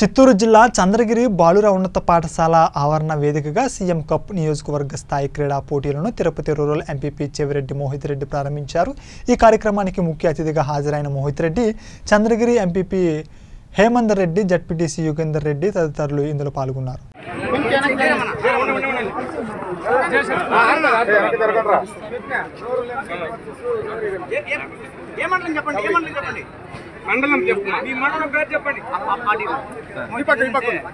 చిత్తూరు జిల్లా చంద్రగిరి బాలుర ఉన్నత పాఠశాల ఆవరణ వేదికగా సీఎం కప్ నియోజకవర్గ స్థాయి క్రీడా పోటీలను తిరుపతి రూరల్ ఎంపీపీ చెవిరెడ్డి మోహిత్ రెడ్డి ప్రారంభించారు ఈ కార్యక్రమానికి ముఖ్య అతిథిగా హాజరైన మోహిత్ రెడ్డి చంద్రగిరి ఎంపీపీ హేమందర్ రెడ్డి జడ్పీటీసీ యుగేందర్ రెడ్డి తదితరులు ఇందులో పాల్గొన్నారు ఏ మండలం చెప్పండి ఏ మండలం చెప్పండి మండలం చెప్పు మీ మండలం పేరు చెప్పండి ఈ పక్క ఈ పక్క